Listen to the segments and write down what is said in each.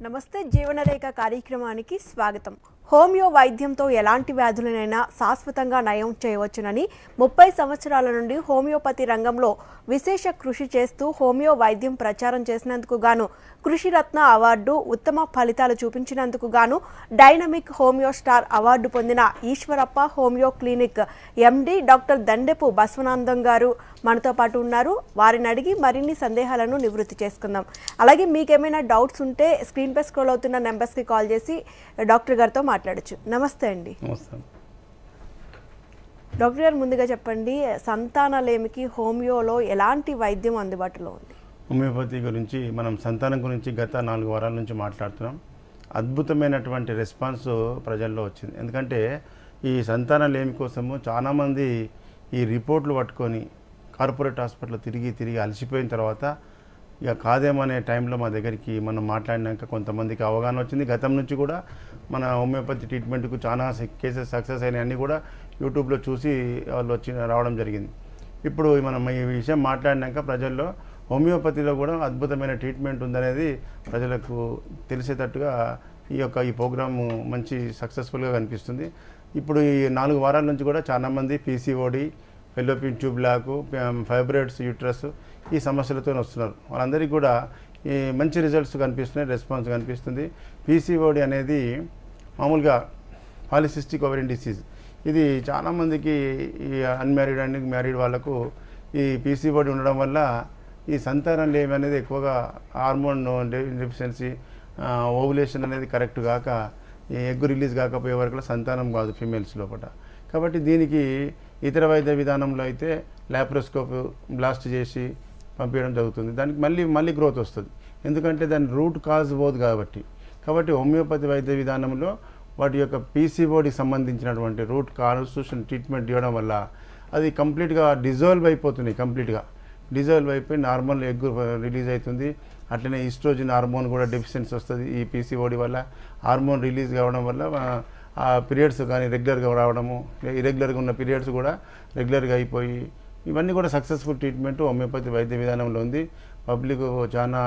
నమస్తే జీవనరేఖ కార్యక్రమానికి స్వాగతం హోమియో వైద్యంతో ఎలాంటి వ్యాధులనైనా శాశ్వతంగా నయం చేయవచ్చునని ముప్పై సంవత్సరాల నుండి హోమియోపతి రంగంలో విశేష కృషి చేస్తూ హోమియో వైద్యం ప్రచారం చేసినందుకు గాను కృషిరత్న అవార్డు ఉత్తమ ఫలితాలు చూపించినందుకు గాను డైనమిక్ హోమియో స్టార్ అవార్డు పొందిన Eshwarappa homeo clinic MD doctor Dandepu Basavanandam గారు మనతో పాటు ఉన్నారు వారిని అడిగి మరిన్ని సందేహాలను నివృత్తి చేసుకుందాం అలాగే మీకేమైనా డౌట్స్ ఉంటే స్క్రీన్ పై స్క్రోల్ అవుతున్న నెంబర్స్కి కాల్ చేసి డాక్టర్ గారితో మాట్లాడొచ్చు నమస్తే అండి నమస్తే డాక్టర్ గారు ముందుగా చెప్పండి సంతానలేమికి హోమియోలో ఎలాంటి వైద్యం అందుబాటులో ఉంది హోమియోపతి గురించి మనం సంతానం గురించి గత నాలుగు వారాల నుంచి మాట్లాడుతున్నాం అద్భుతమైనటువంటి రెస్పాన్స్ ప్రజల్లో వచ్చింది ఎందుకంటే ఈ సంతాన లేమి కోసము చాలామంది ఈ రిపోర్ట్లు పట్టుకొని కార్పొరేట్ హాస్పిటల్ తిరిగి తిరిగి అలసిపోయిన తర్వాత ఇక కాదేమనే టైంలో మా దగ్గరికి మనం మాట్లాడినాక కొంతమందికి అవగాహన వచ్చింది గతం నుంచి కూడా మన హోమియోపతి ట్రీట్మెంట్కు చాలా కేసెస్ సక్సెస్ అయినాయి అన్నీ కూడా యూట్యూబ్లో చూసి వాళ్ళు వచ్చి రావడం జరిగింది ఇప్పుడు మనం ఈ విషయం మాట్లాడినాక ప్రజల్లో హోమియోపతిలో కూడా అద్భుతమైన ట్రీట్మెంట్ ఉందనేది ప్రజలకు తెలిసేటట్టుగా ఈ యొక్క ఈ ప్రోగ్రాము మంచి సక్సెస్ఫుల్గా కనిపిస్తుంది ఇప్పుడు ఈ నాలుగు వారాల నుంచి కూడా చాలామంది పీసీఓడి ఫెలోపిన్ ట్యూబ్ లాకు ఫైబ్రాయిడ్స్ యూట్రస్ ఈ సమస్యలతో వస్తున్నారు వాళ్ళందరికీ కూడా ఈ మంచి రిజల్ట్స్ కనిపిస్తున్నాయి రెస్పాన్స్ కనిపిస్తుంది పీసీఓడి అనేది మామూలుగా పాలిసిస్టిక్ ఓవరియన్ డిసీజ్ ఇది చాలామందికి ఈ అన్మ్యారీడ్ అండ్ మ్యారీడ్ వాళ్ళకు ఈ పీసీఓడి ఉండడం వల్ల ఈ సంతానం లేమి అనేది ఎక్కువగా హార్మోన్ డెఫిషియన్సీ ఓవులేషన్ అనేది కరెక్ట్ కాక ఈ ఎగ్ రిలీజ్ కాకపోయే వరకు సంతానం కాదు ఫీమేల్స్ లోపల కాబట్టి దీనికి ఇతర వైద్య విధానంలో అయితే ల్యాప్రోస్కోప్ బ్లాస్ట్ చేసి పంపించడం జరుగుతుంది దానికి మళ్ళీ మళ్ళీ గ్రోత్ వస్తుంది ఎందుకంటే దాని రూట్ కాజ్ పోదు కాబట్టి కాబట్టి హోమియోపతి వైద్య విధానంలో వాటి యొక్క పీసీఓడికి సంబంధించినటువంటి రూట్ కాన్స్టిట్యూషన్ ట్రీట్మెంట్ ఇవ్వడం వల్ల అది కంప్లీట్గా డిజాల్వ్ అయిపోతుంది కంప్లీట్గా డిజాల్వ్ అయిపోయి నార్మల్ ఎగ్ రిలీజ్ అవుతుంది అట్లనే ఈస్ట్రోజిన్ హార్మోన్ కూడా డెఫిషియన్సీ వస్తుంది ఈ పీసీఓడి వల్ల హార్మోన్ రిలీజ్ కావడం వల్ల ఆ- ఆ పీరియడ్స్ కానీ రెగ్యులర్గా రావడము ఇరెగ్యులర్గా ఉన్న పీరియడ్స్ కూడా రెగ్యులర్గా అయిపోయి ఇవన్నీ కూడా సక్సెస్ఫుల్ ట్రీట్మెంట్ హోమియోపతి వైద్య విధానంలో ఉంది పబ్లిక్ చాలా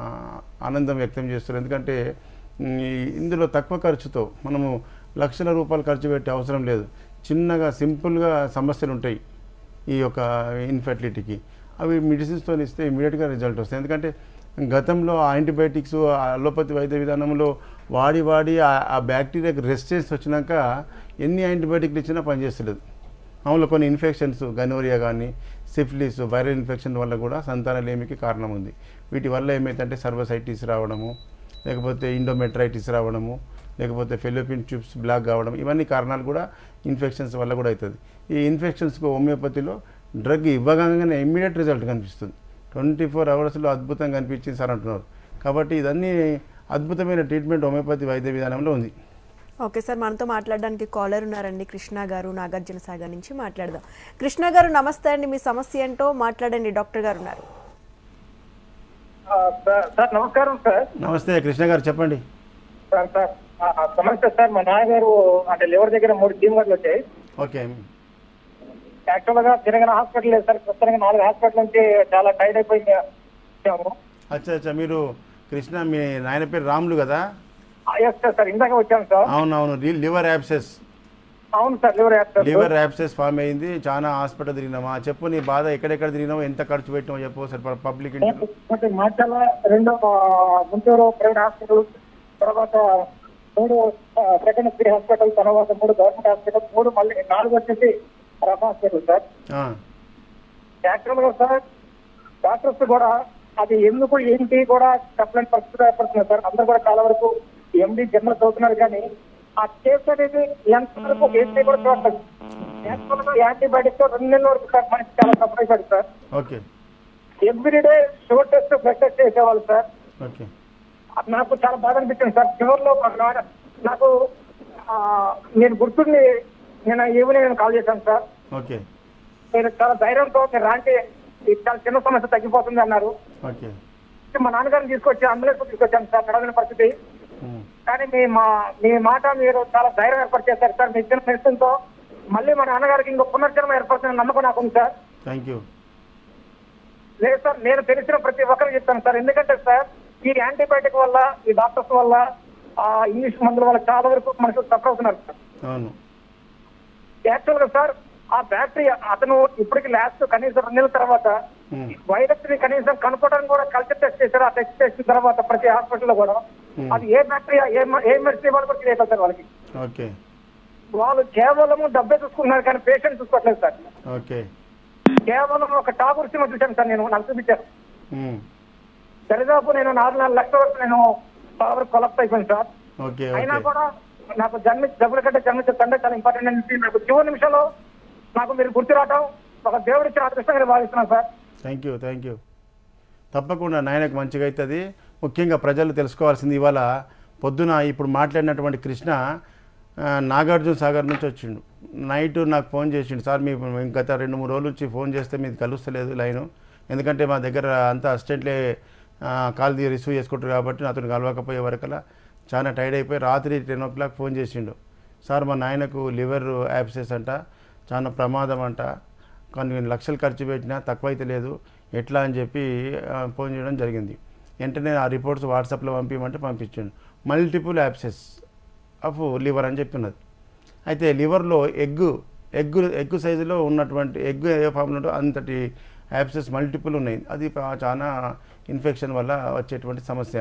ఆనందం వ్యక్తం చేస్తారు ఎందుకంటే ఉమ్, ఈ- ఇందులో తక్కువ ఖర్చుతో మనము లక్షల రూపాయలు ఖర్చు పెట్టే అవసరం లేదు చిన్నగా సింపుల్గా సమస్యలు ఉంటాయి ఈ యొక్క ఇన్ఫెర్టిలిటీకి అవి మెడిసిన్స్తో ఇస్తే ఇమీడియట్గా రిజల్ట్ వస్తాయి ఎందుకంటే గతంలో యాంటీబయాటిక్స్ అలోపతి వైద్య విధానంలో వాడి వాడి ఆ- ఆ బ్యాక్టీరియాకి రెసిస్టెన్స్ వచ్చినాక ఎన్ని యాంటీబయాటిక్లు ఇచ్చినా పనిచేస్తలేదు మామూలుగా కొన్ని ఇన్ఫెక్షన్స్ గనోరియా కానీ సిఫిలిస్ వైరల్ ఇన్ఫెక్షన్ వల్ల కూడా సంతానలేమికి కారణం ఉంది వీటి వల్ల ఏమైందంటే సర్వసైటిస్ రావడము లేకపోతే ఇండోమెట్రైటిస్ రావడము లేకపోతే ఫెలోపిన్ ట్యూబ్స్ బ్లాక్ కావడం ఇవన్నీ కారణాలు కూడా ఇన్ఫెక్షన్స్ వల్ల కూడా అవుతుంది ఈ ఇన్ఫెక్షన్స్కు హోమియోపతిలో డ్రగ్ ఇవ్వగానే ఇమ్మీడియట్ రిజల్ట్ కనిపిస్తుంది ట్వంటీ ఫోర్ అవర్స్లో అద్భుతంగా కనిపించింది సార్ అంటున్నారు కాబట్టి ఇదన్నీ అద్భుతమైన ట్రీట్మెంట్ హోమియోపతి వైద్య విధానంలో ఉంది ఓకే సార్ మనతో మాట్లాడడానికి కాలర్ ఉన్నారండి కృష్ణ గారు నాగార్జున సాగర్ నుంచి మాట్లాడదాం కృష్ణ గారు నమస్తే అండి మీ సమస్య ఏంటో మాట్లాడండి డాక్టర్ గారు ఉన్నారు ఆ, సార్ సార్ నమస్కారం సార్ నమస్తే కృష్ణ గారు చెప్పండి సార్ సార్ ఆ, ఆ, సమస్య సార్ మా నాన్నగారు అంటే లివర్ దగ్గర మూడు ట్యూమర్లు వచ్చాయి ఓకే యాక్చువల్ గా తిరగన హాస్పిటల్ లేదు సార్ ప్రస్తుతానికి నాలుగు హాస్పిటల్ నుంచి చాలా టైర్డ్ అయిపోయి వచ్చాము అచ్చా అచ్చా మీరు కృష్ణ మీ నాయన పేరు రాములు కదా ఎస్ సార్ సార్ ఇందాక వచ్చాము సార్ అవునవును లి- లివర్ యాప్సెస్ అవును sir liver actor liver abscess form అయింది చాలా హాస్పిటల్ తిరిగినామా చెప్పు నీ బాధ ఎక్కడెక్కడ తిరిగినావు ఎంత ఖర్చు పెట్టినావు చెప్పు సార్ పబ్లిక్ ఇంటర్వ్యూ ఒకటి మాచాల రెండో ఆ, గుంటూరు ప్రైవేట్ హాస్పిటల్ తర్వాత మూడు సెకండ్ త్రీ హాస్పిటల్ తర్వాత మూడు గవర్నమెంట్ హాస్పిటల్ మూడు మళ్ళీ నాలుగు వచ్చేసి రఫ్ హాస్పిటల్ సార్ యాక్చువల్ గా సార్ డాక్టర్స్ కూడా అది ఎందుకు ఏంటి కూడా చెప్పలేని పరిస్థితి ఏర్పడుతుంది సార్ అందరూ కూడా చాలా వరకు ఎండి జనరల్ చదువుతున్నారు కానీ ఆ కేసు అనేది ఎంత వరకు ఏంటి కూడా చూడలేదు యాక్చువల్ గా యాంటీబయాటిక్స్ రెండు నెలల వరకు సార్ మనకి చాలా సఫర్ అయిపోయింది sir okay everyday sugar test blood test చేసేవాళ్ళు సార్ ఓకే అది నాకు చాలా బాధ అనిపించింది సార్ చివరిలో మా నాన్న- నాకు ఆ, నేను గుర్తుండి నేను ఈవినింగ్ నేను కాల్ చేశాను సార్ ఓకే నేను చాలా ధైర్యంతో మీరు రాంటి ఇది చాలా చిన్న సమస్య తగ్గిపోతుంది అన్నారు ఓకే మా నాన్నగారిని తీసుకొచ్చి అంబులెన్స్ తీసుకొచ్చాను సార్ నడవని పరిస్థితి ఉమ్. కానీ మీ మా మీ మాట మీరు చాలా ధైర్యం ఏర్పాటు చేశారు సార్ మీ ఇచ్చిన మెడిసిన్ తో మళ్ళీ మా నాన్నగారికి ఇంకో పునర్జన్మ ఏర్పడుతున్న నమ్మకం నాకు ఉంది సార్ థ్యాంక్ యూ లేదు సార్ నేను తెలిసిన ప్రతి ఒక్కరికి చెప్తాను సార్ ఎందుకంటే సార్ ఈ యాంటీబయాటిక్ వల్ల ఈ డాక్టర్స్ వల్ల ఆ ఇంగ్లీష్ మందుల వల్ల చాలా వరకు మనుషులు సఫర్ అవుతున్నారు సార్ అవును యాక్చువల్ గా సార్ ఆ బ్యాక్టీరియా అతను ఇప్పటికి లాస్ట్ కనీసం రెండు నెలల తర్వాత Hmm. వైరస్ ని కనీసం కనుక్కోవడానికి కూడా కల్చర్ టెస్ట్ చేశారు ఆ టెస్ట్ చేసిన తర్వాత ప్రతి హాస్పిటల్లో కూడా Hmm. అది ఏ బ్యాక్టీరియా ఏ మ- ఏ మెడిసిన్ వాళ్ళు కూడా తెలియదు సార్ వాళ్ళకి ఓకే వాళ్ళు కేవలం డబ్బే చూసుకుంటున్నారు కానీ పేషెంట్ చూసుకోవట్లేదు సార్ ఓకే కేవలం ఒక టాగూర్ సినిమా చూశాను సార్ నేను నాకు చూపించాను ఉమ్. దరిదాపు నేను నాలుగు నాలుగు లక్షల వరకు నేను పవర్ కొలప్ట్ అయిపోయింది సార్ ఓకే అయినా ఓకే కూడా నాకు జన్మ డబ్బుల కంటే జన్మించే తండ్రి చాలా ఇంపార్టెంట్ అని నాకు చివరి నిమిషంలో నాకు మీరు గుర్తు రావటం ఒక దేవుడి ఇచ్చిన అదృష్టంగా భావిస్తున్నాను sir thank you thank you తప్పకుండా నాయనకు మంచిగా అవుతుంది ముఖ్యంగా ప్రజలు తెలుసుకోవాల్సింది ఇవాళ పొద్దున ఇప్పుడు మాట్లాడినటువంటి కృష్ణ ఆ, నాగార్జున సాగర్ నుంచి వచ్చిండు నైట్ నాకు ఫోన్ చేసిండు సార్ మీ మేము గత రెండు మూడు రోజుల నుంచి ఫోన్ చేస్తే మీది కలుస్తలేదు లైను ఎందుకంటే మా దగ్గర అంతా అసిస్టెంట్లే ఆ, కాల్ తీసి రిసీవ్ చేసుకుంటారు కాబట్టి నాతో కలవకపోయే వరకల్లా చాలా టైర్డ్ అయిపోయి రాత్రి టెన్ ఓ క్లాక్ ఫోన్ చేసిండు సార్ మా నాయనకు లివర్ యాప్సెస్ అంట చాలా ప్రమాదం అంట కొన్ని లక్షలు ఖర్చు పెట్టినా తక్కువ అయితే లేదు ఎట్లా అని చెప్పి ఆ, ఫోన్ చేయడం జరిగింది వెంటనే ఆ రిపోర్ట్స్ వాట్సాప్లో పంపించమంటే పంపించాను మల్టిపుల్ యాప్సెస్ ఆఫ్ లివర్ అని చెప్పినది అయితే లివర్లో ఎగ్ ఎగ్ ఎగ్ సైజులో ఉన్నటువంటి ఎగ్ ఏ ఫామ్లో ఉందో అంతటి యాప్సెస్ మల్టిపుల్ ఉన్నాయి అది పా- చాలా ఇన్ఫెక్షన్ వల్ల వచ్చేటువంటి సమస్య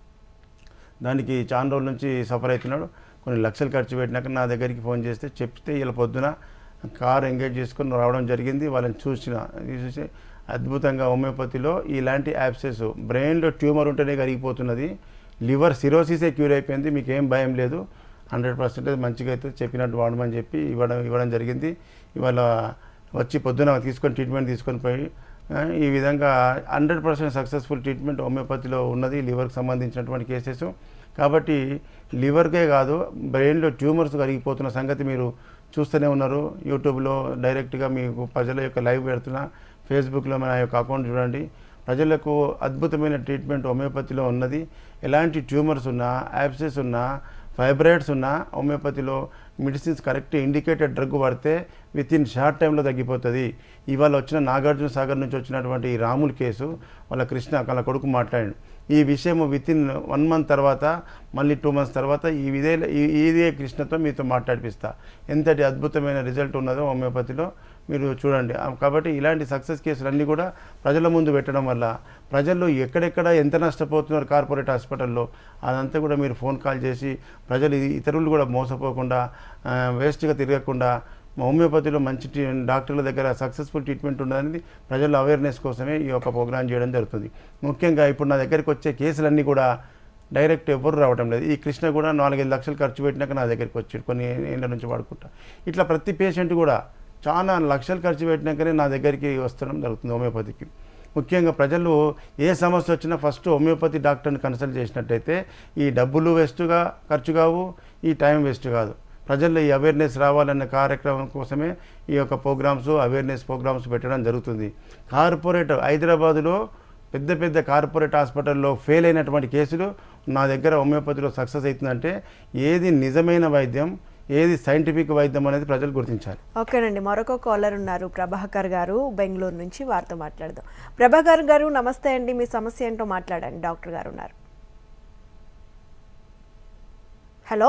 దానికి చాలా రోజుల నుంచి సఫర్ అవుతున్నాడు కొన్ని లక్షలు ఖర్చు పెట్టినాక నా దగ్గరికి ఫోన్ చేస్తే చెప్తే ఇలా పొద్దున కార్ ఎంగేజ్ చేసుకొని రావడం జరిగింది వాళ్ళని చూసిన ఇది చూసి అద్భుతంగా హోమియోపతిలో ఇలాంటి యాప్సెస్ బ్రెయిన్లో ట్యూమర్ ఉంటేనే కరిగిపోతున్నది లివర్ సిరోసిసే క్యూర్ అయిపోయింది మీకు ఏం భయం లేదు హండ్రెడ్ పర్సెంటేజ్ మంచిగా అయితే చెప్పినట్టు వాడమని చెప్పి ఇవ్వడం ఇవ్వడం జరిగింది ఇవాళ వచ్చి పొద్దున తీసుకొని ట్రీట్మెంట్ తీసుకొని పోయి ఆ, ఈ విధంగా హండ్రెడ్ పర్సెంట్ సక్సెస్ఫుల్ ట్రీట్మెంట్ హోమియోపతిలో ఉన్నది లివర్కి సంబంధించినటువంటి కేసెస్ కాబట్టి లివర్కే కాదు బ్రెయిన్లో ట్యూమర్స్ కరిగిపోతున్న సంగతి మీరు చూస్తూనే ఉన్నారు యూట్యూబ్లో డైరెక్ట్గా మీకు ప్రజల యొక్క లైవ్ పెడుతున్నా ఫేస్బుక్లో మన యొక్క అకౌంట్ చూడండి ప్రజలకు అద్భుతమైన ట్రీట్మెంట్ హోమియోపతిలో ఉన్నది ఎలాంటి ట్యూమర్స్ ఉన్నా యాప్సెస్ ఉన్నా ఫైబ్రాయిడ్స్ ఉన్నా హోమియోపతిలో మెడిసిన్స్ కరెక్ట్ ఇండికేటెడ్ డ్రగ్ వాడితే విత్ ఇన్ షార్ట్ టైంలో తగ్గిపోతుంది ఇవాళ వచ్చిన నాగార్జున సాగర్ నుంచి వచ్చినటువంటి ఈ రాముల్ కేసు వాళ్ళ కృష్ణ వాళ్ళ కొడుకు మాట్లాడాడు ఈ విషయం విత్ ఇన్ వన్ మంత్ తర్వాత మళ్ళీ టూ మంత్స్ తర్వాత ఈ ఇదే ఈ- ఇదే కృష్ణతో మీతో మాట్లాడిపిస్తా ఎంతటి అద్భుతమైన రిజల్ట్ ఉన్నదో హోమియోపతిలో మీరు చూడండి ఆ, కాబట్టి ఇలాంటి సక్సెస్ కేసులు అన్నీ కూడా ప్రజల ముందు పెట్టడం వల్ల ప్రజలు ఎక్కడెక్కడ ఎంత నష్టపోతున్నారు కార్పొరేట్ హాస్పిటల్లో అదంతా కూడా మీరు ఫోన్ కాల్ చేసి ప్రజలు ఇ- ఇతరులు కూడా మోసపోకుండా ఆ, వేస్ట్గా తిరగకుండా హోమియోపతిలో మంచి ట్రీ- డాక్టర్ల దగ్గర సక్సెస్ఫుల్ ట్రీట్మెంట్ ఉన్నదనేది ప్రజల అవేర్నెస్ కోసమే ఈ యొక్క ప్రోగ్రాం చేయడం జరుగుతుంది ముఖ్యంగా ఇప్పుడు నా దగ్గరికి వచ్చే కేసులన్నీ కూడా డైరెక్ట్ ఎవరు రావటం లేదు ఈ కృష్ణ కూడా నాలుగైదు లక్షలు ఖర్చు పెట్టినాక నా దగ్గరికి వచ్చాడు కొన్ని ఏళ్ళ నుంచి వాడుకుంటా ఇట్లా ప్రతి పేషెంట్ కూడా చాలా లక్షలు ఖర్చు పెట్టినాకనే నా దగ్గరికి వస్తడం జరుగుతుంది హోమియోపతికి ముఖ్యంగా ప్రజలు ఏ సమస్య వచ్చినా ఫస్ట్ హోమియోపతి డాక్టర్ని కన్సల్ట్ చేసినట్టయితే ఈ డబ్బులు వేస్ట్గా ఖర్చు కావు ఈ టైం వేస్ట్ కాదు ప్రజల్లో ఈ అవేర్నెస్ రావాలన్న కార్యక్రమం కోసమే ఈ యొక్క ప్రోగ్రామ్స్ అవేర్నెస్ ప్రోగ్రామ్స్ పెట్టడం జరుగుతుంది కార్పొరేట్ హైదరాబాదులో పెద్ద పెద్ద కార్పొరేట్ హాస్పిటల్లో ఫెయిల్ అయినటువంటి కేసులు నా దగ్గర హోమియోపతిలో సక్సెస్ అవుతుందంటే ఏది నిజమైన వైద్యం ఏది సైంటిఫిక్ వైద్యం అనేది ప్రజలు గుర్తించాలి ఓకేనండి మరొక కాలర్ ఉన్నారు ప్రభాకర్ గారు బెంగళూరు నుంచి వారితో మాట్లాడదాం ప్రభాకర్ గారు నమస్తే అండి మీ సమస్య ఏంటో మాట్లాడండి డాక్టర్ గారు ఉన్నారు హలో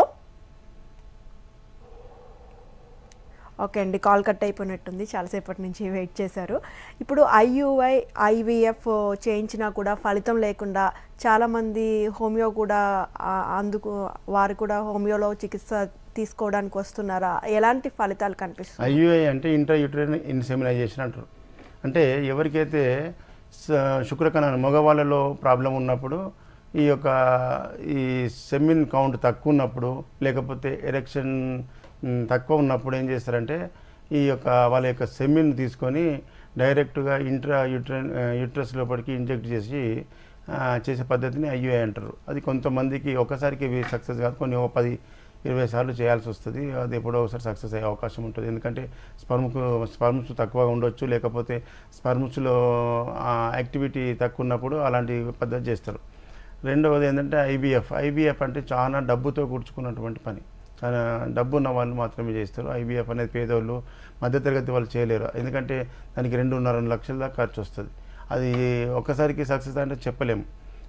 ఓకే అండి కాల్ కట్ అయిపోయినట్టుంది చాలాసేపటి నుంచి వెయిట్ చేశారు ఇప్పుడు ఐయుఐ ఐవీఎఫ్ చేయించినా కూడా ఫలితం లేకుండా చాలామంది హోమియో కూడా ఆ, అందుకు వారు కూడా హోమియోలో చికిత్స తీసుకోవడానికి వస్తున్నారా ఎలాంటి ఫలితాలు కనిపిస్తుంది ఐయుఐ అంటే ఇంటర్ యూటరైన్ ఇన్సెమినైజేషన్ అంటారు అంటే ఎవరికైతే స- శుక్రకణాలు మగవాళ్ళలో ప్రాబ్లం ఉన్నప్పుడు ఈ యొక్క ఈ సెమిన్ కౌంట్ తక్కువ ఉన్నప్పుడు లేకపోతే ఎరెక్షన్ మ్, తక్కువ ఉన్నప్పుడు ఏం చేస్తారంటే ఈ యొక్క వాళ్ళ యొక్క సెమిన్ తీసుకొని డైరెక్ట్గా ఇంట్రా యూట్రైన్ యూట్రస్ లోపలికి ఇంజెక్ట్ చేసి ఆ, చేసే పద్ధతిని ఐయుఐ అంటారు అది కొంతమందికి ఒకసారికి సక్సెస్ కాదు కొన్ని ఓ పది ఇరవై సార్లు చేయాల్సి వస్తుంది అది ఎప్పుడో ఒకసారి సక్సెస్ అయ్యే అవకాశం ఉంటుంది ఎందుకంటే స్పర్మ్కు స్పర్మ్స్ తక్కువగా ఉండొచ్చు లేకపోతే స్పర్మ్స్లో యాక్టివిటీ తక్కువ ఉన్నప్పుడు అలాంటి పద్ధతి చేస్తారు రెండవది ఏంటంటే ఐబీఎఫ్ ఐబీఎఫ్ అంటే చాలా డబ్బుతో కూర్చుకున్నటువంటి పని చాలా డబ్బు ఉన్న వాళ్ళు మాత్రమే చేస్తారు ఐబీఎఫ్ అనేది పేదోళ్ళు మధ్యతరగతి వాళ్ళు చేయలేరు ఎందుకంటే దానికి రెండున్నర రెండు లక్షల దాకా ఖర్చు వస్తుంది అది ఒక్కసారికి సక్సెస్ అంటే చెప్పలేము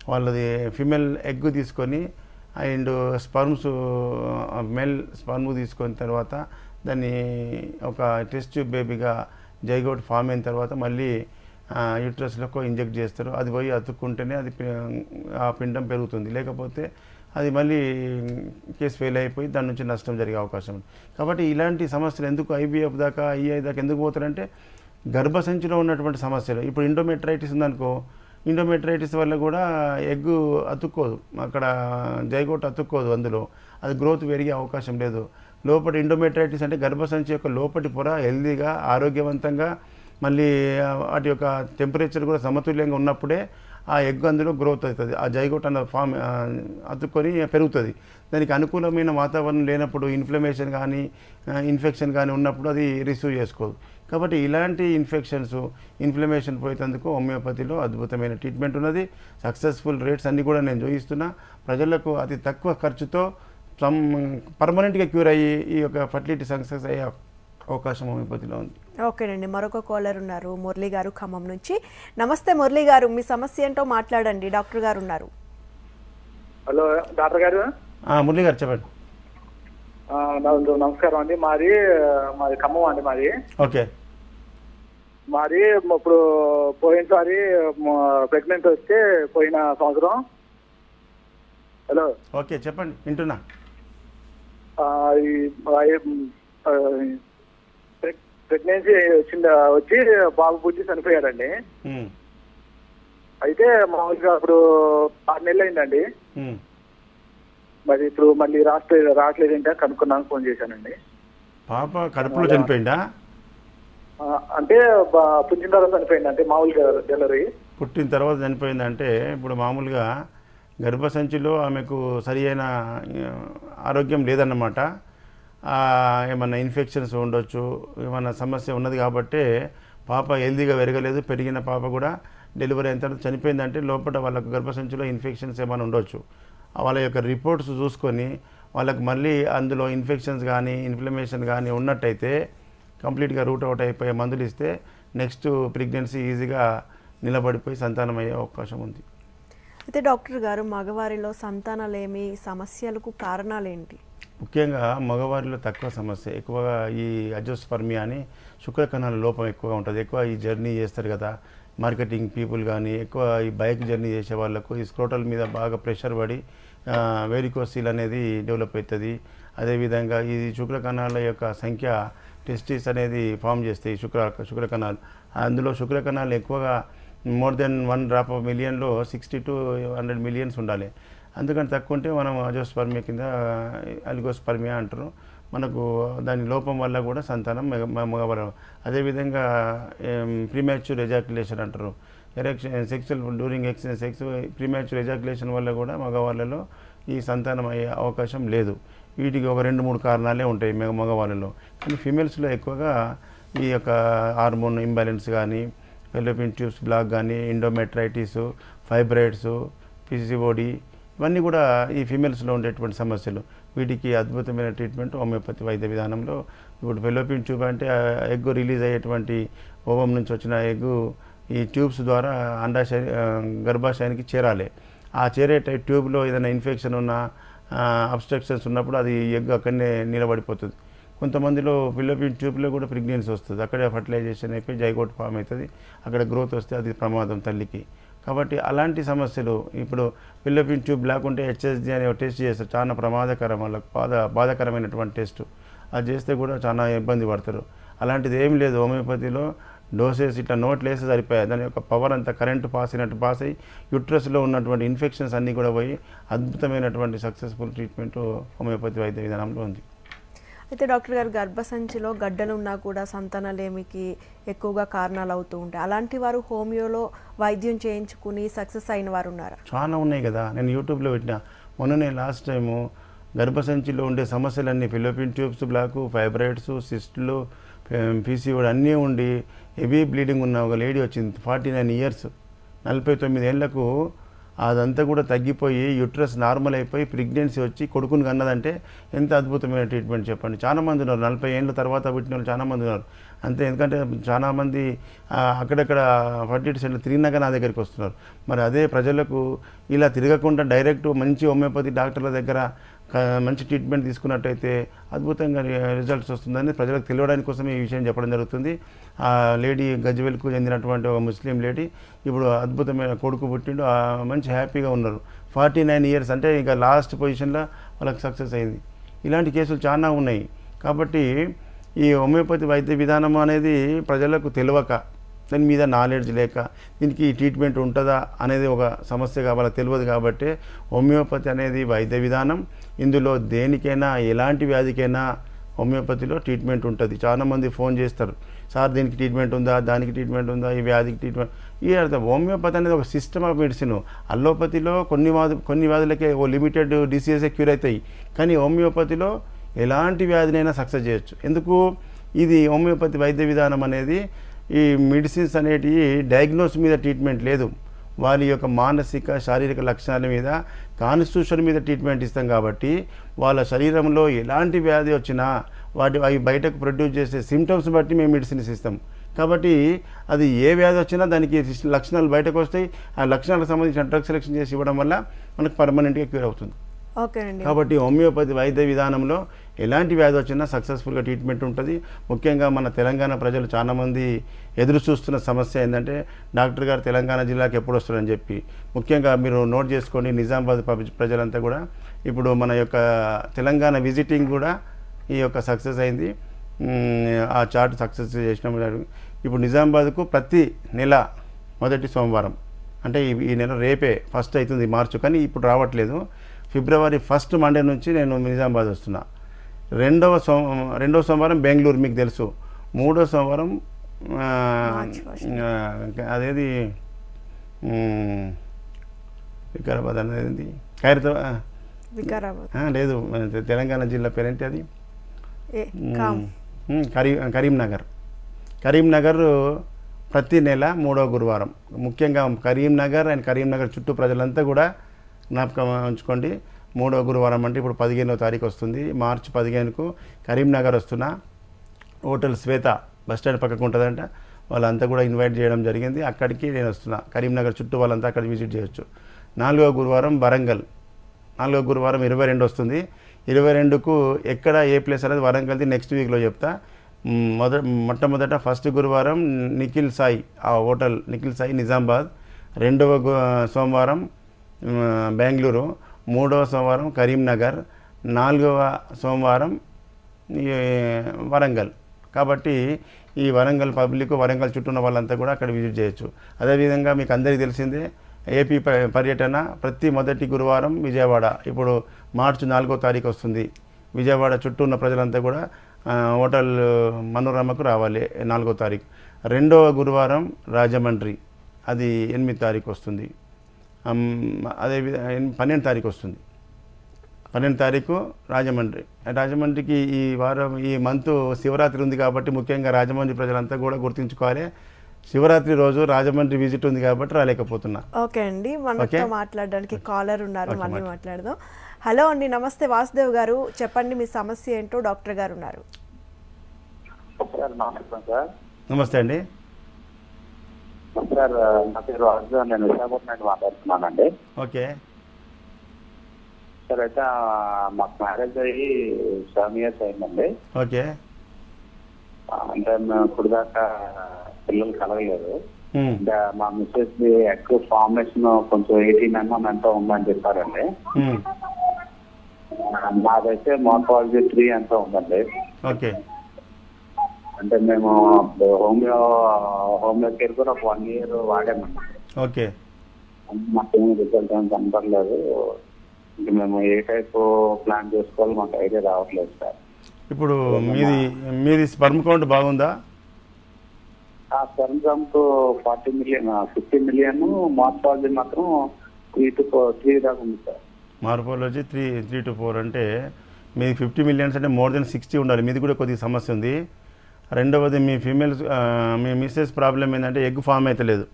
వాళ్ళది ఫిమేల్ ఎగ్ తీసుకొని అండ్ స్పర్మ్స్ మెల్ స్పర్మ్ తీసుకొని తర్వాత దాన్ని ఒక టెస్ట్ ట్యూబ్ బేబీగా జైగోట్ ఫామ్ అయిన తర్వాత మళ్ళీ యూట్రస్లకు ఇంజెక్ట్ చేస్తారు అది పోయి అతుక్కుంటేనే అది పి- ఆ పిండం పెరుగుతుంది లేకపోతే అది మళ్ళీ కేసు ఫెయిల్ అయిపోయి దాని నుంచి నష్టం జరిగే అవకాశం ఉంది కాబట్టి ఇలాంటి సమస్యలు ఎందుకు ఐబీఎఫ్ దాకా ఐఐ దాకా ఎందుకు పోతారంటే గర్భసంచిలో ఉన్నటువంటి సమస్యలు ఇప్పుడు ఇండోమెట్రైటిస్ ఉందనుకో ఇండోమెట్రైటిస్ వల్ల కూడా ఎగ్ అతుక్కోదు అక్కడ జైగోట్ అతుక్కోదు అందులో అది గ్రోత్ పెరిగే అవకాశం లేదు లోపటి ఇండోమెట్రైటిస్ అంటే గర్భసంచి యొక్క లోపటి పొర హెల్దీగా ఆరోగ్యవంతంగా మళ్ళీ ఆ, వాటి యొక్క టెంపరేచర్ కూడా సమతుల్యంగా ఉన్నప్పుడే ఆ ఎగ్ అందులో గ్రోత్ అవుతుంది ఆ జైగోట్ అన్న ఫామ్ ఆ, అతుక్కొని పెరుగుతుంది దానికి అనుకూలమైన వాతావరణం లేనప్పుడు ఇన్ఫ్లమేషన్ కానీ ఇన్ఫెక్షన్ కానీ ఉన్నప్పుడు అది రిసీవ్ చేసుకోదు కాబట్టి ఇలాంటి ఇన్ఫెక్షన్స్ ఇన్ఫ్లమేషన్ పోయేందుకు హోమియోపతిలో అద్భుతమైన ట్రీట్మెంట్ ఉన్నది సక్సెస్ఫుల్ రేట్స్ అన్నీ కూడా నేను చూపిస్తున్నా ప్రజలకు అతి తక్కువ ఖర్చుతో సమ్ పర్మనెంట్గా క్యూర్ అయ్యి ఈ యొక్క ఫర్టిలిటీ సక్సెస్ అయ్యే అవకాశం హోమియోపతిలో ఉంది ఓకేనండి మరొక కాలర్ ఉన్నారు మురళి గారు ఖమ్మం నుంచి నమస్తే మురళి గారు మీ సమస్య ఏంటో మాట్లాడండి డాక్టర్ గారు ఉన్నారు హలో డాక్టర్ గారు ఆ, మురళి గారు చెప్పండి ఆ, నా- నమస్కారం అండి మాది మాది ఖమ్మం అండి మాది ఓకే మాది ఇప్పుడు పోయినసారి ప్రెగ్నెంట్ వస్తే పోయిన సంవత్సరం హలో ఓకే చెప్పండి వింటున్నా ఆ, ఈ ఆ, ప్రెగ్- ప్రెగ్నెన్సీ వచ్చింది వచ్చి బాబు పుట్టి చనిపోయాడండి ఉమ్, అయితే మామూలుగా ఇప్పుడు ఆరు నెలలు అయిందండి ఉమ్. మరి ఇప్పుడు మళ్ళీ రావట్లేదు రావట్లేదంటే కనుక్కున్నాను ఫోన్ చేశానండి పాప కడుపులో చనిపోయిందా ఆ, అంటే బా- పుట్టిన తర్వాత చనిపోయింది అంటే మామూలుగా డెలివరీ పుట్టిన తర్వాత చనిపోయిందంటే ఇప్పుడు మామూలుగా గర్భసంచిలో ఆమెకు సరి అయిన ఆ, ఆరోగ్యం లేదన్నమాట ఆ, ఏమన్నా ఇన్ఫెక్షన్స్ ఉండొచ్చు ఏమన్నా సమస్య ఉన్నది కాబట్టి పాప హెల్దీగా పెరగలేదు పెరిగిన పాప కూడా డెలివరీ అయిన తర్వాత చనిపోయిందంటే లోపల వాళ్ళకు గర్భసంచిలో ఇన్ఫెక్షన్స్ ఏమైనా ఉండొచ్చు వాళ్ళ యొక్క రిపోర్ట్స్ చూసుకొని వాళ్ళకి మళ్ళీ అందులో ఇన్ఫెక్షన్స్ కానీ ఇన్ఫ్లమేషన్ కానీ ఉన్నట్టయితే కంప్లీట్గా రూట్ అవుట్ అయిపోయే మందులు ఇస్తే నెక్స్ట్ ప్రెగ్నెన్సీ ఈజీగా నిలబడిపోయి సంతానం అయ్యే అవకాశం ఉంది అయితే డాక్టర్ గారు మగవారిలో సంతానలేమి సమస్యలకు కారణాలేంటి ముఖ్యంగా మగవారిలో తక్కువ సమస్య ఎక్కువగా ఈ అజోస్పర్మియా అని శుక్రకణాల లోపం ఎక్కువగా ఉంటుంది ఎక్కువ ఈ జర్నీ చేస్తారు కదా మార్కెటింగ్ పీపుల్ కానీ ఎక్కువ ఈ బైక్ జర్నీ చేసే వాళ్ళకు ఈ స్క్రోటల్ మీద బాగా ప్రెషర్ పడి వేరికోసీల్ అనేది డెవలప్ అవుతుంది అదేవిధంగా ఈ శుక్రకణాల యొక్క సంఖ్య టెస్టిస్ అనేది ఫామ్ చేస్తాయి శుక్ర శుక్రకణాలు అందులో శుక్రకణాలు ఎక్కువగా more than one drop of మిలియన్లో సిక్స్టీ టు హండ్రెడ్ మిలియన్స్ ఉండాలి అందుకని తక్కువ ఉంటే మనం అజోస్పర్మియా కింద అలిగోస్పర్మియా అంటారు మనకు దాని లోపం వల్ల కూడా సంతానం మగ మ- మగవారు అదేవిధంగా ప్రీమాచ్యూర్ ఎజాక్యులేషన్ అంటారు erection sexual during ex sex premature ejaculation వల్ల కూడా మగవాళ్ళలో ఈ సంతానం అయ్యే అవకాశం లేదు వీటికి ఒక రెండు మూడు కారణాలే ఉంటాయి మగ మగవాళ్ళలో కానీ ఫీమేల్స్లో ఎక్కువగా ఈ యొక్క హార్మోన్ ఇంబ్యాలెన్స్ కానీ ఫెలోపిన్ ట్యూబ్స్ బ్లాక్ కానీ ఇండోమెట్రైటిస్ ఫైబ్రాయిడ్స్ పిసిఓడి ఇవన్నీ కూడా ఈ ఫీమేల్స్లో ఉండేటువంటి సమస్యలు వీటికి అద్భుతమైన ట్రీట్మెంట్ హోమియోపతి వైద్య విధానంలో ఇప్పుడు ఫెలోపిన్ ట్యూబ్ అంటే ఎగ్ రిలీజ్ అయ్యేటువంటి ఓవం నుంచి వచ్చిన ఎగ్ ఈ ట్యూబ్స్ ద్వారా అండాశయ ఆ, గర్భాశయానికి చేరాలి ఆ చేరే టై- ట్యూబ్లో ఏదైనా ఇన్ఫెక్షన్ ఉన్నా అబ్స్ట్రక్షన్స్ ఉన్నప్పుడు అది ఎగ్ అక్కడనే నిలబడిపోతుంది కొంతమందిలో ఫిలోపిన్ ట్యూబ్లో కూడా ప్రెగ్నెన్సీ వస్తుంది అక్కడే ఫర్టిలైజేషన్ అయిపోయి జైగోట్ ఫామ్ అవుతుంది అక్కడ గ్రోత్ వస్తే అది ప్రమాదం తల్లికి కాబట్టి అలాంటి సమస్యలు ఇప్పుడు ఫిలోపిన్ ట్యూబ్ లేకుంటే హెచ్ఎస్జి అనే ఒక టెస్ట్ చేస్తారు చాలా ప్రమాదకరం వాళ్ళకి బాధ బాధాకరమైనటువంటి టెస్ట్ అది చేస్తే కూడా చాలా ఇబ్బంది పడతారు అలాంటిది ఏం లేదు హోమియోపతిలో డోసెస్ ఇట్లా నోట్లు వేస్తే సరిపోయాయి దాని యొక్క పవర్ అంతా కరెంటు పాస్ అయినట్టు పాస్ అయ్యి యుట్రస్లో ఉన్నటువంటి ఇన్ఫెక్షన్స్ అన్నీ కూడా పోయి అద్భుతమైనటువంటి సక్సెస్ఫుల్ ట్రీట్మెంట్ హోమియోపతి వైద్య విధానంలో ఉంది అయితే డాక్టర్ గారు గర్భసంచిలో గడ్డలు ఉన్నా కూడా సంతానలేమికి ఎక్కువగా కారణాలు అవుతూ ఉంటాయి అలాంటి వారు హోమియోలో వైద్యం చేయించుకుని సక్సెస్ అయిన వారు ఉన్నారా చాలా ఉన్నాయి కదా నేను యూట్యూబ్లో పెట్టిన మొన్ననే లాస్ట్ టైము గర్భసంచిలో ఉండే సమస్యలన్నీ ఫిలోపిన్ ట్యూబ్స్ బ్లాక్ ఫైబ్రాయిడ్స్ సిస్టులు పీసీఓడి అన్నీ ఉండి హెవీ బ్లీడింగ్ ఉన్న ఒక లేడీ వచ్చింది ఫార్టీ నైన్ ఇయర్స్ నలభై తొమ్మిది ఏళ్లకు అదంతా కూడా తగ్గిపోయి యుట్రస్ నార్మల్ అయిపోయి ప్రెగ్నెన్సీ వచ్చి కొడుకుని కన్నదంటే ఎంత అద్భుతమైన ట్రీట్మెంట్ చెప్పండి చాలా మంది ఉన్నారు నలభై ఏళ్ళ తర్వాత పుట్టిన వాళ్ళు చాలా మంది ఉన్నారు అంతే ఎందుకంటే చాలా మంది ఆ, అక్కడక్కడ ఫర్టిలిటీ సెంటర్ తిరిగినాక నా దగ్గరికి వస్తున్నారు మరి అదే ప్రజలకు ఇలా తిరగకుండా డైరెక్ట్ మంచి హోమియోపతి డాక్టర్ల దగ్గర క- మంచి ట్రీట్మెంట్ తీసుకున్నట్టయితే అద్భుతంగా రి- రిజల్ట్స్ వస్తుందని ప్రజలకు తెలియడానికి కోసం ఈ విషయం చెప్పడం జరుగుతుంది ఆ లేడీ గజ్వెల్కు చెందినటువంటి ఒక ముస్లిం లేడీ ఇప్పుడు అద్భుతమైన కొడుకు పుట్టిండు ఆ మంచి హ్యాపీగా ఉన్నారు ఫార్టీ నైన్ ఇయర్స్ అంటే ఇంకా లాస్ట్ పొజిషన్లో వాళ్ళకి సక్సెస్ అయింది ఇలాంటి కేసులు చాలా ఉన్నాయి కాబట్టి ఈ హోమియోపతి వైద్య విధానం అనేది ప్రజలకు తెలియక దాని మీద నాలెడ్జ్ లేక దీనికి ఈ ట్రీట్మెంట్ ఉంటుందా అనేది ఒక సమస్యగా వాళ్ళకి తెలియదు కాబట్టి హోమియోపతి అనేది వైద్య విధానం ఇందులో దేనికైనా ఎలాంటి వ్యాధికైనా హోమియోపతిలో ట్రీట్మెంట్ ఉంటుంది చాలామంది ఫోన్ చేస్తారు సార్ దీనికి ట్రీట్మెంట్ ఉందా దానికి ట్రీట్మెంట్ ఉందా ఈ వ్యాధికి ట్రీట్మెంట్ ఈ అర్థం హోమియోపతి అనేది ఒక సిస్టమ్ ఆఫ్ మెడిసిన్ అల్లోపతిలో కొన్ని వ్యాధి కొన్ని వ్యాధులకే ఓ లిమిటెడ్ డిసీజెసే క్యూర్ అవుతాయి కానీ హోమియోపతిలో ఎలాంటి వ్యాధినైనా సక్సెస్ చేయొచ్చు ఎందుకు ఇది హోమియోపతి వైద్య విధానం అనేది ఈ మెడిసిన్స్ అనేటివి డయాగ్నోస్ మీద ట్రీట్మెంట్ లేదు వారి యొక్క మానసిక శారీరక లక్షణాల మీద కాన్స్టిట్యూషన్ మీద ట్రీట్మెంట్ ఇస్తాం కాబట్టి వాళ్ళ శరీరంలో ఎలాంటి వ్యాధి వచ్చినా వాటి అవి బయటకు ప్రొడ్యూస్ చేసే సిమ్టమ్స్ బట్టి మేము మెడిసిన్స్ ఇస్తాం కాబట్టి అది ఏ వ్యాధి వచ్చినా దానికి లక్షణాలు బయటకు వస్తాయి ఆ లక్షణాలకు సంబంధించిన డ్రగ్ సెలెక్షన్ చేసి ఇవ్వడం వల్ల మనకు పర్మనెంట్గా క్యూర్ అవుతుంది ఓకేనండి కాబట్టి హోమియోపతి వైద్య విధానంలో ఎలాంటి వ్యాధి వచ్చినా సక్సెస్ఫుల్గా ట్రీట్మెంట్ ఉంటుంది ముఖ్యంగా మన తెలంగాణ ప్రజలు చాలామంది ఎదురు చూస్తున్న సమస్య ఏంటంటే డాక్టర్ గారు తెలంగాణ జిల్లాకి ఎప్పుడు వస్తారని చెప్పి ముఖ్యంగా మీరు నోట్ చేసుకోండి నిజామాబాద్ పబ్- ప్రజలంతా కూడా ఇప్పుడు మన యొక్క తెలంగాణ విజిటింగ్ కూడా ఈ యొక్క సక్సెస్ అయింది మ్, ఆ చార్ట్ సక్సెస్ చేసినాం ఇప్పుడు నిజామాబాద్కు ప్రతి నెల మొదటి సోమవారం అంటే ఈ ఈ నెల రేపే ఫస్ట్ అవుతుంది మార్చు కానీ ఇప్పుడు రావట్లేదు ఫిబ్రవరి ఫస్ట్ మండే నుంచి నేను నిజామాబాద్ వస్తున్నా రెండవ సోమ రెండవ సోమవారం బెంగళూరు మీకు తెలుసు మూడో సోమవారం ఆ, మార్చి first. ఆ, అదేది మ్, వికారాబాద్ అనేది ఖైరతాబాద్ వికారాబాద్ ఆ, లేదు మన తెలంగాణ జిల్లా పేరేంటి అది ఏ కామ్ మ్, కరీ కరీంనగర్ కరీంనగర్ ప్రతి నెల మూడో గురువారం ముఖ్యంగా కరీంనగర్ అండ్ కరీంనగర్ చుట్టూ ప్రజలంతా కూడా జ్ఞాపకం ఉంచుకోండి మూడో గురువారం అంటే ఇప్పుడు పదిహేనో తారీఖు వస్తుంది మార్చి పదిహేనుకు కరీంనగర్ వస్తున్నా హోటల్ శ్వేత బస్ స్టాండ్ పక్కకు ఉంటుందంట వాళ్ళంతా కూడా ఇన్వైట్ చేయడం జరిగింది అక్కడికి నేను వస్తున్నా కరీంనగర్ చుట్టూ వాళ్ళంతా అక్కడ విజిట్ చేయొచ్చు నాలుగో గురువారం వరంగల్ నాలుగో గురువారం ఇరవై రెండు వస్తుంది ఇరవై రెండుకు ఎక్కడ ఏ ప్లేస్ అనేది వరంగల్ది నెక్స్ట్ వీక్లో చెప్తా మ్, మొద మొట్టమొదట ఫస్ట్ గురువారం నిఖిల్ సాయి ఆ హోటల్ నిఖిల్ సాయి నిజామాబాద్ రెండవ గు- సోమవారం మ్, బెంగళూరు మూడవ సోమవారం కరీంనగర్ నాలుగవ సోమవారం ఈ వరంగల్ కాబట్టి ఈ వరంగల్ పబ్లిక్ వరంగల్ చుట్టూ ఉన్న వాళ్ళంతా కూడా అక్కడ విజిట్ చేయొచ్చు అదేవిధంగా మీకు అందరికీ తెలిసిందే ఏపీ ప- పర్యటన ప్రతి మొదటి గురువారం విజయవాడ ఇప్పుడు మార్చి నాలుగో తారీఖు వస్తుంది విజయవాడ చుట్టూ ఉన్న ప్రజలంతా కూడా ఆ, హోటల్ మనోరమకు రావాలి నాలుగో తారీఖు రెండవ గురువారం రాజమండ్రి అది ఎనిమిది తారీఖు వస్తుంది అమ్, అదే విధ- ఎన్- పన్నెండు తారీఖు వస్తుంది పన్నెండు తారీఖు రాజమండ్రి రాజమండ్రికి ఈ వారం ఈ మంత్ శివరాత్రి ఉంది కాబట్టి ముఖ్యంగా రాజమండ్రి ప్రజలంతా కూడా గుర్తుంచుకోవాలి శివరాత్రి రోజు రాజమండ్రి విజిట్ ఉంది కాబట్టి రాలేకపోతున్నా ఓకే అండి మనతో ఓకే. మాట్లాడడానికి కాలర్ ఉన్నారు ఓకే, మళ్ళీ మాట్లా- మాట్లాడదాం హలో అండి నమస్తే వాసుదేవ్ గారు చెప్పండి మీ సమస్య ఏంటో డాక్టర్ గారు ఉన్నారు సార్ నమస్కారం సార్ నమస్తే అండి సార్ నా పేరు అర్జున్ నేను విశాఖపట్నం నుండి మాట్లాడుతున్నానండి ఓకే సార్ అయితే ఆ, మాకు మ్యారేజ్ అయ్యి సెవెన్ ఇయర్స్ అయిందండి ఓకే ఆ, అంటే మేము ఇప్పుడు దాకా పిల్లలు కలగలేదు ఉమ్, అంటే మా మిస్సెస్ ది ఎక్కువ ఫార్మేషన్ కొంచెం ఎయిటీన్ ఎంఎం ఎంతో ఉందని చెప్పారండి ఉమ్, ఆ, మాదైతే మోర్ఫాలజీ త్రీ ఎంతో ఉందండి ఓకే అంటే మేము హోమియో హోమియో కేర్ కూడా ఒక వన్ ఇయర్ వాడామండి ఓకే మాకేం రిజల్ట్ ఏం కనపడలేదు ఇంక మేము ఏ టైప్ ప్లాన్ చేసుకోవాలో మాకు ఐడియా రావట్లేదు సార్ ఇప్పుడు మీది మీది స్పర్మ్ కౌంట్ బాగుందా ఆ sperm count forty million fifty million morphology మాత్రం త్రీ టు ఫోర్ త్రీ దాకా ఉంది sir morphology three three to four అంటే మీది ఫిఫ్టీ మిలియన్స్ అంటే మోర్ దెన్ సిక్స్టీ ఉండాలి మీది కూడా కొద్దిగా సమస్య ఉంది రెండవది మీ ఫీమేల్స్ మీ మిస్సెస్ ప్రాబ్లం ఏంటంటే ఎగ్ ఫామ్ అవుతలేదు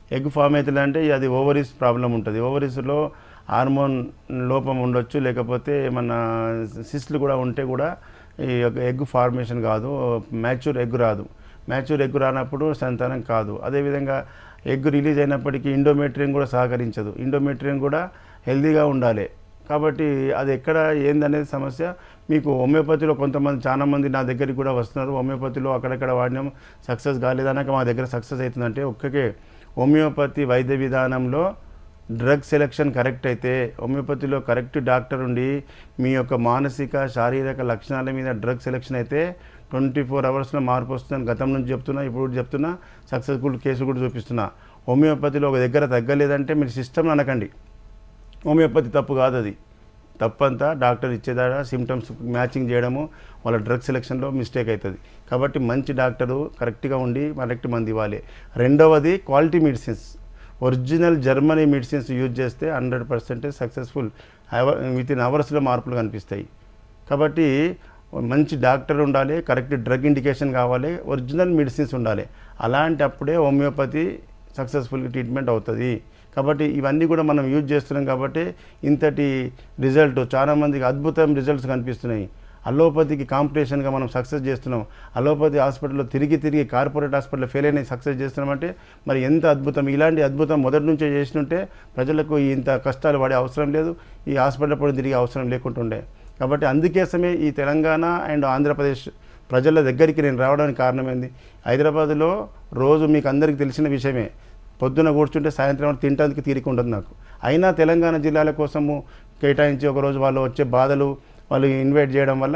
ఎగ్ ఫామ్ అవుతుంది అంటే అది ఓవరీస్ ప్రాబ్లం ఉంటుంది ఓవరీస్లో హార్మోన్ లోపం ఉండొచ్చు లేకపోతే ఏమన్నా సిస్ట్లు కూడా ఉంటే కూడా ఈ యొక్క ఎగ్ ఫార్మేషన్ కాదు మ్యాచ్యూర్ ఎగ్ రాదు మ్యాచ్యూర్ ఎగ్ రానప్పుడు సంతానం కాదు అదేవిధంగా ఎగ్ రిలీజ్ అయినప్పటికీ ఇండోమెట్రియం కూడా సహకరించదు ఇండోమెట్రియం కూడా హెల్దీగా ఉండాలి కాబట్టి అది ఎక్కడ ఏందనేది సమస్య మీకు హోమియోపతిలో కొంతమంది చాలా మంది నా దగ్గరికి కూడా వస్తున్నారు హోమియోపతిలో అక్కడక్కడ వాడినాం సక్సెస్ కాలేదన్నాక మా దగ్గర సక్సెస్ అవుతుందంటే ఒక్కకే హోమియోపతి వైద్య విధానంలో డ్రగ్ సెలెక్షన్ కరెక్ట్ అయితే హోమియోపతిలో కరెక్ట్ డాక్టర్ ఉండి మీ యొక్క మానసిక శారీరక లక్షణాల మీద డ్రగ్ సెలెక్షన్ అయితే ట్వంటీ ఫోర్ అవర్స్లో మార్పు వస్తుందని గతం నుంచి చెప్తున్నా ఇప్పుడు కూడా చెప్తున్నా సక్సెస్ఫుల్ కేసులు కూడా చూపిస్తున్నా హోమియోపతిలో ఒక దగ్గర తగ్గలేదంటే మీరు సిస్టమ్ అనకండి హోమియోపతి తప్పు కాదు అది తప్పంతా డాక్టర్ ఇచ్చేదాడ సిమ్టమ్స్ మ్యాచింగ్ చేయడము వాళ్ళ డ్రగ్ సెలెక్షన్లో మిస్టేక్ అవుతుంది కాబట్టి మంచి డాక్టరు కరెక్ట్గా ఉండి కరెక్ట్ మంది ఇవ్వాలి రెండవది quality medicines original Germany medicines use చేస్తే hundred percentage successful within అవర్స్లో మార్పులు కనిపిస్తాయి కాబట్టి మంచి డాక్టర్ ఉండాలి కరెక్ట్ డ్రగ్ ఇండికేషన్ కావాలి ఒరిజినల్ మెడిసిన్స్ ఉండాలి అలాంటప్పుడే హోమియోపతి సక్సెస్ఫుల్ ట్రీట్మెంట్ అవుతుంది కాబట్టి ఇవన్నీ కూడా మనం యూజ్ చేస్తున్నాం కాబట్టి ఇంతటి రిజల్ట్ చాలామందికి అద్భుతం రిజల్ట్స్ కనిపిస్తున్నాయి అలోపతికి కాంపిటీషన్గా మనం సక్సెస్ చేస్తున్నాం అలోపతి హాస్పిటల్లో తిరిగి తిరిగి కార్పొరేట్ హాస్పిటల్లో ఫెయిల్ అయిన సక్సెస్ చేస్తున్నామంటే మరి ఎంత అద్భుతం ఇలాంటి అద్భుతం మొదటి నుంచే చేసినుంటే ప్రజలకు ఇంత కష్టాలు పడే అవసరం లేదు ఈ హాస్పిటల్ కూడా తిరిగే అవసరం లేకుంటుండే కాబట్టి అందుకోసమే ఈ తెలంగాణ అండ్ ఆంధ్రప్రదేశ్ ప్రజల దగ్గరికి నేను రావడానికి కారణమైంది హైదరాబాద్లో రోజు మీకు అందరికీ తెలిసిన విషయమే పొద్దున కూర్చుంటే సాయంత్రం వరకు తినడానికి తీరిక ఉండదు నాకు అయినా తెలంగాణ జిల్లాల కోసము కేటాయించి ఒకరోజు వాళ్ళు వచ్చే బాధలు వాళ్ళు ఇన్వైట్ చేయడం వల్ల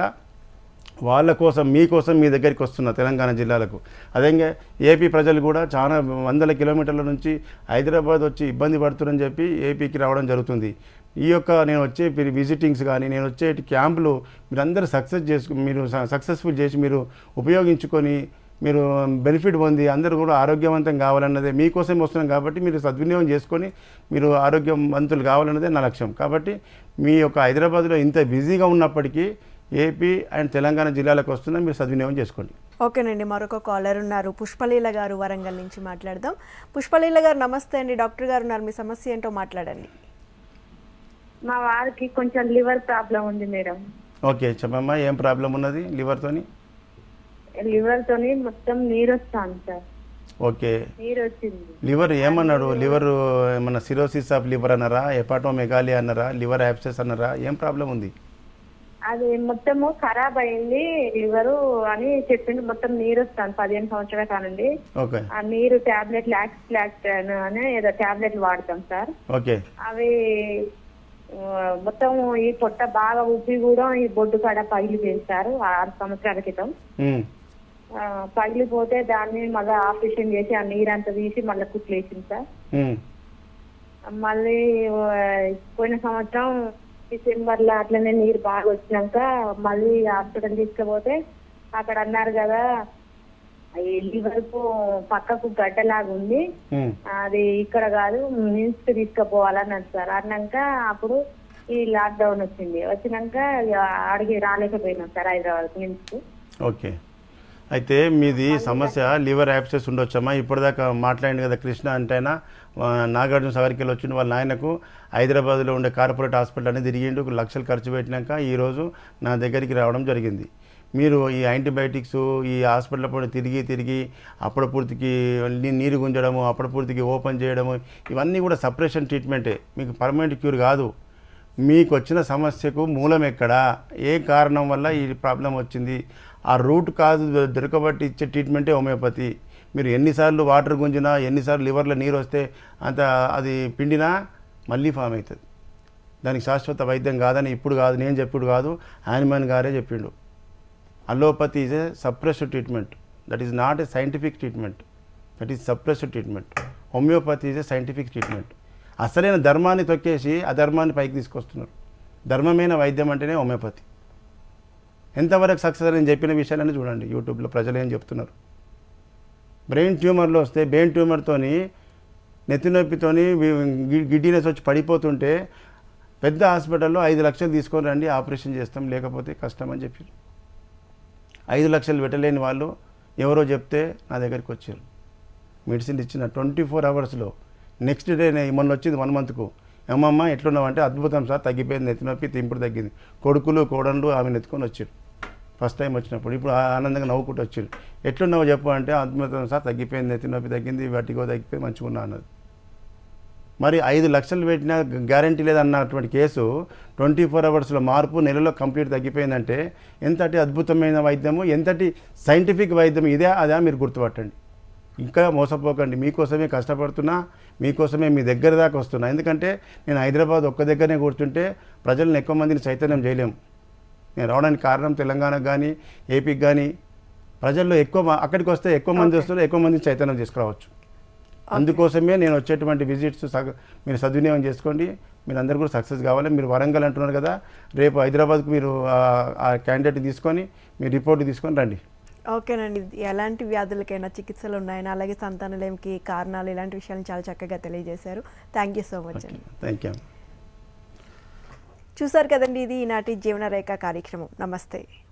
వాళ్ళ కోసం మీకోసం మీ దగ్గరికి వస్తున్న తెలంగాణ జిల్లాలకు అదేంగా ఏపీ ప్రజలు కూడా చాలా వందల కిలోమీటర్ల నుంచి హైదరాబాద్ వచ్చి ఇబ్బంది పడుతున్నారని చెప్పి ఏపీకి రావడం జరుగుతుంది ఈ యొక్క నేను వచ్చే విజిటింగ్స్ కానీ నేను వచ్చే క్యాంపులు మీరందరూ సక్సెస్ చేసుకు మీరు సక్సెస్ఫుల్ చేసి మీరు ఉపయోగించుకొని మీరు బెనిఫిట్ పొంది అందరూ కూడా ఆరోగ్యవంతం కావాలన్నదే మీకోసం వస్తున్నాం కాబట్టి మీరు సద్వినియోగం చేసుకొని మీరు ఆరోగ్యవంతులు కావాలన్నదే నా లక్ష్యం కాబట్టి మీ యొక్క హైదరాబాద్లో ఇంత బిజీగా ఉన్నప్పటికీ ఏపీ అండ్ తెలంగాణ జిల్లాలకు వస్తున్నా మీరు సద్వినియోగం చేసుకోండి ఓకేనండి మరొక కాలర్ ఉన్నారు పుష్పలీల గారు వరంగల్ నుంచి మాట్లాడదాం పుష్పలీల గారు నమస్తే అండి డాక్టర్ గారు ఉన్నారు మీ సమస్య ఏంటో మాట్లాడండి మా వారికి కొంచెం లివర్ ప్రాబ్లం ఉంది మేడం ఓకే చెప్పమ్మా ఏం ప్రాబ్లం ఉన్నది లివర్తోని లివర్ తోని మొత్తం నీరు వస్తాను సార్ ఓకే నీరు వచ్చింది లివర్ ఏమన్నాడు లివర్ ఏమన్నా సిరోసిస్ ఆఫ్ లివర్ అన్నారా హెపాటోమెగాలి అన్నారా లివర్ యాప్సెస్ అన్నారా ఏం ప్రాబ్లం ఉంది అది మొత్తము ఖరాబ్ అయింది లివరు అని చెప్పింది మొత్తం నీరు వస్తాను పదిహేను సంవత్సరాల కానండి ఓకే ఆ నీరు టాబ్లెట్ లాక్స్ లాక్స్ అని ఏదో టాబ్లెట్లు వాడతాం సార్ ఓకే అవి ఆ, మొత్తం ఈ పొట్ట బాగా ఉబ్బి కూడా ఈ బొడ్డు కాడ పగిలిపోయింది సార్ ఆరు సంవత్సరాల క్రితం ఉమ్, ఆ, పగిలిపోతే దాన్ని మళ్ళీ ఆపరేషన్ చేసి ఆ నీరంతా తీసి మళ్ళీ కుట్లేసింది సార్ ఉమ్, మళ్ళీ ఆ, పోయిన సంవత్సరం డిసెంబర్ లో అట్లనే నీరు బాగా వచ్చినాక మళ్ళీ హాస్పిటల్ తీసుకుపోతే అక్కడ అన్నారు కదా ఈ లివర్ కు పక్కకు గడ్డలాగా ఉంది ఉమ్. అది ఇక్కడ కాదు నిమ్స్ కి తీసుకుపోవాలని సార్ అన్నాక అప్పుడు ఈ లాక్ డౌన్ వచ్చింది వచ్చినాక ఇక అడిగి రాలేకపోయినాం సార్ హైదరాబాద్ నిమ్స్ కు ఓకే అయితే మీది సమస్య లివర్ యాప్సెస్ ఉండొచ్చమ్మా ఇప్పటిదాకా మాట్లాడింది కదా కృష్ణ అంటేనా ఆ, నాగార్జున సాగర్కి వెళ్ళి వచ్చిన వాళ్ళ నాయనకు హైదరాబాద్లో ఉండే కార్పొరేట్ హాస్పిటల్ అనేది తిరిగిండు ఒక లక్షలు ఖర్చు పెట్టినాక ఈరోజు నా దగ్గరికి రావడం జరిగింది మీరు ఈ యాంటీబయాటిక్స్ ఈ హాస్పిటల్ కూడా తిరిగి తిరిగి అప్పుడు పూర్తికి నీ- నీరు గుంజడము అప్పుడు పూర్తికి ఓపెన్ చేయడము ఇవన్నీ కూడా సపరేషన్ ట్రీట్మెంటే మీకు పర్మనెంట్ క్యూర్ కాదు మీకు వచ్చిన సమస్యకు మూలం ఎక్కడా ఏ కారణం వల్ల ఈ ప్రాబ్లం వచ్చింది ఆ రూట్ కాదు దొరకబట్టి ఇచ్చే ట్రీట్మెంటే హోమియోపతి మీరు ఎన్నిసార్లు వాటర్ గుంజినా ఎన్నిసార్లు లివర్లో నీరు వస్తే అంత అది పిండినా మళ్ళీ ఫామ్ అవుతుంది దానికి శాశ్వత వైద్యం కాదని ఇప్పుడు కాదు నేను చెప్పుడు కాదు హ్యానిమన్ గారే చెప్పిండు allopathy is a suppressive treatment that is not a scientific treatment that is suppressive treatment homeopathy is a scientific treatment అసలైన ధర్మాన్ని తొక్కేసి అధర్మాన్ని పైకి తీసుకొస్తున్నారు ధర్మమైన వైద్యం అంటేనే హోమియోపతి ఎంతవరకు సక్సెస్ అని చెప్పిన విషయాలని చూడండి యూట్యూబ్లో ప్రజలు ఏం చెప్తున్నారు బ్రెయిన్ ట్యూమర్లు వస్తే బ్రెయిన్ ట్యూమర్తోని నెత్తి నొప్పితోని గి- గిడ్డినెస్ వచ్చి పడిపోతుంటే పెద్ద హాస్పిటల్లో ఐదు లక్షలు తీసుకొని రండి ఆపరేషన్ చేస్తాం లేకపోతే కష్టం అని చెప్పారు ఐదు లక్షలు పెట్టలేని వాళ్ళు ఎవరో చెప్తే నా దగ్గరికి వచ్చారు మెడిసిన్ ఇచ్చిన ట్వంటీ ఫోర్ అవర్స్లో నెక్స్ట్ డే మొన్న వచ్చింది వన్ మంత్కు ఏమమ్మ ఎట్లున్నావు అంటే అద్భుతం సార్ తగ్గిపోయింది నెత్తి నొప్పి తింపుడు తగ్గింది కొడుకులు కోడళ్ళు ఆమెను ఎత్తుకొని వచ్చారు ఫస్ట్ టైం వచ్చినప్పుడు ఇప్పుడు ఆ- ఆనందంగా నవ్వుకుంటూ వచ్చారు ఎట్లున్నావు చెప్పు అంటే అద్భుతం సార్ తగ్గిపోయింది నెత్తి నొప్పి తగ్గింది వాటికో తగ్గిపోయి మంచిగా ఉన్నా అన్నది మరి ఐదు లక్షలు పెట్టినా గ్యారంటీ లేదన్నటువంటి కేసు ట్వంటీ ఫోర్ అవర్స్లో మార్పు నెలలో కంప్లీట్ తగ్గిపోయిందంటే ఎంతటి అద్భుతమైన వైద్యము ఎంతటి సైంటిఫిక్ వైద్యం ఇదే అదే మీరు గుర్తుపట్టండి ఇంకా మోసపోకండి మీకోసమే కష్టపడుతున్నా మీకోసమే మీ దగ్గర దాకా వస్తున్నా ఎందుకంటే నేను హైదరాబాద్ ఒక్క దగ్గరనే కూర్చుంటే ప్రజలను ఎక్కువ మందిని చైతన్యం చేయలేము నేను రావడానికి కారణం తెలంగాణకు కానీ ఏపీకి కానీ ప్రజల్లో ఎక్కువ మ- అక్కడికి వస్తే ఎక్కువ మంది వస్తారు ఎక్కువ మందిని చైతన్యం తీసుకురావచ్చు అందుకోసమే నేను వచ్చేటువంటి విజిట్స్ సగ మీరు సద్వినియోగం చేసుకోండి మీరు అందరు కూడా సక్సెస్ కావాలి మీరు వరంగల్ అంటున్నారు కదా రేపు హైదరాబాద్కు మీరు ఆ- ఆ క్యాండిడేట్ తీసుకొని మీ రిపోర్ట్ తీసుకొని రండి ఓకేనండి ఎలాంటి వ్యాధులకైనా చికిత్సలు ఉన్నాయని అలాగే సంతానలేమికి కారణాలు ఇలాంటి విషయాలను చాలా చక్కగా తెలియజేశారు థ్యాంక్ యూ సో మచ్ అండి థ్యాంక్ యూ చూసారు కదండి ఇది ఈనాటి జీవనరేఖ కార్యక్రమం నమస్తే